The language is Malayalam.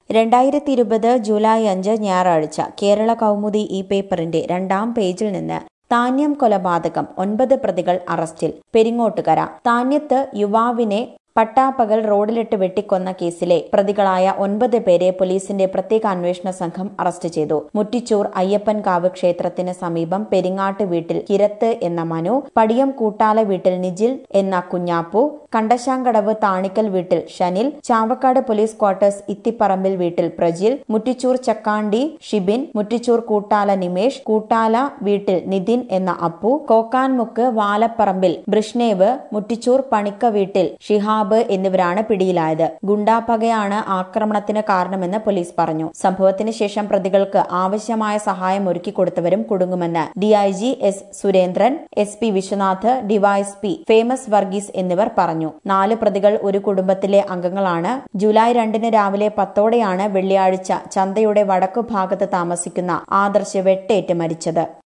രണ്ടായിരത്തി ഇരുപത് ജൂലൈ അഞ്ച് ഞായറാഴ്ച കേരള കൗമുദി ഈ പേപ്പറിന്റെ രണ്ടാം പേജിൽ നിന്ന് താന്യം കൊലപാതകം ഒൻപത് പ്രതികൾ അറസ്റ്റിൽ പെരിങ്ങോട്ടുകര താന്യത്ത് യുവാവിനെ പട്ടാപ്പകൽ റോഡിലിട്ട് വെട്ടിക്കൊന്ന കേസിലെ പ്രതികളായ ഒൻപത് പേരെ പോലീസിന്റെ പ്രത്യേക അന്വേഷണ സംഘം അറസ്റ്റ് ചെയ്തു മുറ്റിച്ചൂർ അയ്യപ്പൻകാവ് ക്ഷേത്രത്തിന് സമീപം പെരിങ്ങാട്ട് വീട്ടിൽ കിരത്ത് എന്ന മനു പടിയം കൂട്ടാല വീട്ടിൽ നിജിൽ എന്ന കുഞ്ഞാപ്പു കണ്ടശാങ്കടവ് താണിക്കൽ വീട്ടിൽ ഷനിൽ ചാവക്കാട് പോലീസ് ക്വാർട്ടേഴ്സ് ഇത്തിപ്പറമ്പിൽ വീട്ടിൽ പ്രജിൽ മുറ്റിച്ചൂർ ചക്കാണ്ടി ഷിബിൻ മുറ്റിച്ചൂർ കൂട്ടാല നിമേഷ് കൂട്ടാല വീട്ടിൽ നിതിൻ എന്ന അപ്പു കോക്കാൻമുക്ക് വാലപ്പറമ്പിൽ ബ്രിഷ്നേവ് മുറ്റിച്ചൂർ പണിക്ക വീട്ടിൽ ഷിഹാബ് എന്നിവരാണ് പിടിയിലായത് ഗുണ്ടാപ്പകയാണ് ആക്രമണത്തിന് കാരണമെന്ന് പോലീസ് പറഞ്ഞു സംഭവത്തിന് ശേഷം പ്രതികൾക്ക് ആവശ്യമായ സഹായം ഒരുക്കിക്കൊടുത്തവരും കുടുങ്ങുമെന്ന് DIG S Surendran S P Viswanath DYSP Famous Varghese എന്നിവർ പറഞ്ഞു നാല് പ്രതികൾ ഒരു കുടുംബത്തിലെ അംഗങ്ങളാണ് ജൂലൈ രണ്ടിന് രാവിലെ പത്തോടെയാണ് വെള്ളിയാഴ്ച ചന്തയുടെ വടക്കു ഭാഗത്ത് താമസിക്കുന്ന ആദർശ് വെട്ടേറ്റ് മരിച്ചത്